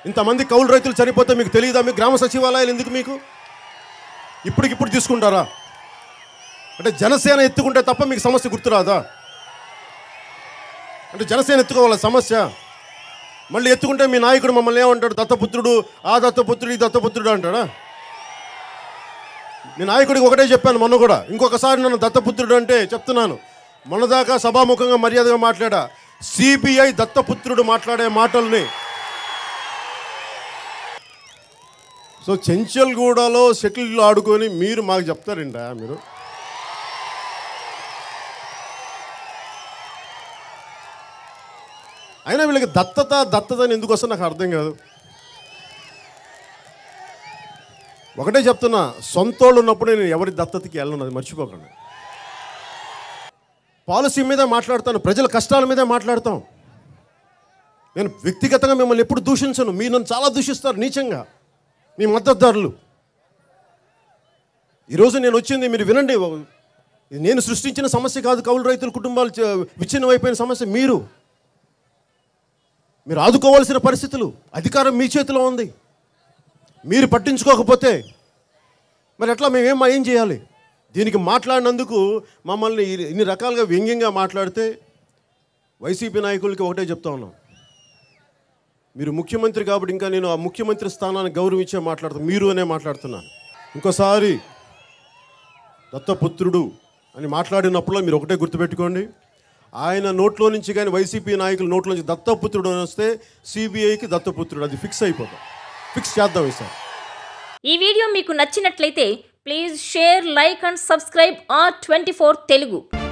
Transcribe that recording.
ఇంతమంది కౌలు రైతులు చనిపోతే మీకు తెలియదా మీకు గ్రామ సచివాలయాలు ఎందుకు మీకు ఇప్పటికిప్పుడు తీసుకుంటారా అంటే జనసేన ఎత్తుకుంటే తప్ప మీకు సమస్య గుర్తురాదా అంటే జనసేన ఎత్తుకోవాలి సమస్య మళ్ళీ ఎత్తుకుంటే మీ నాయకుడు మమ్మల్ని ఏమంటాడు దత్తపుత్రుడు ఆ దత్తపుత్రుడు ఈ దత్తపుత్రుడు అంటాడా మీ నాయకుడికి ఒకటే చెప్పాను మొన్న కూడా ఇంకొకసారి నన్ను దత్తపుత్రుడు అంటే చెప్తున్నాను మొన్నదాకా సభాముఖంగా మర్యాదగా మాట్లాడా సిబిఐ దత్తపుత్రుడు మాట్లాడే మాటల్ని సో చెంచల్గూడలో సెటిల్ ఆడుకొని మీరు మాకు చెప్తారండి మీరు అయినా వీళ్ళకి దత్తత దత్తత అని ఎందుకు వస్తుందో నాకు అర్థం కాదు ఒకటే చెప్తున్నా సొంతోళ్ళు ఉన్నప్పుడు నేను ఎవరి దత్తతకి వెళ్ళను అది మర్చిపోకండి పాలసీ మీదే మాట్లాడతాను ప్రజల కష్టాల మీదే మాట్లాడతాం నేను వ్యక్తిగతంగా మిమ్మల్ని ఎప్పుడు దూషించను మీరు నన్ను చాలా దూషిస్తారు నీచంగా మీ మద్దతుదారులు ఈరోజు నేను వచ్చింది మీరు వినండి ఇది నేను సృష్టించిన సమస్య కాదు కౌలు రైతుల కుటుంబాలు చ- విచ్ఛిన్నమైపోయిన సమస్య మీరు మీరు ఆదుకోవాల్సిన పరిస్థితులు అధికారం మీ చేతిలో ఉంది మీరు పట్టించుకోకపోతే మరి ఎట్లా మేమేం ఏం చేయాలి దీనికి మాట్లాడినందుకు మమ్మల్ని ఇన్ని- ఇన్ని రకాలుగా వ్యంగ్యంగా మాట్లాడితే వైసీపీ నాయకులకి ఒకటే చెప్తా ఉన్నాం మీరు ముఖ్యమంత్రి కాబట్టి ఇంకా నేను ఆ ముఖ్యమంత్రి స్థానాన్ని గౌరవించే మాట్లాడుతాను మీరు అనే మాట్లాడుతున్నాను ఇంకోసారి దత్తపుత్రుడు అని మాట్లాడినప్పుడు మీరు ఒకటే గుర్తుపెట్టుకోండి ఆయన నోట్లో నుంచి కానీ వైసీపీ నాయకుల నోట్లో నుంచి దత్తపుత్రుడు అని వస్తే సిబిఐకి దత్తపుత్రుడు అది ఫిక్స్ అయిపోతాం ఫిక్స్ చేద్దాం ఈసారి ఈ వీడియో మీకు నచ్చినట్లయితే please share like and subscribe R twenty Telugu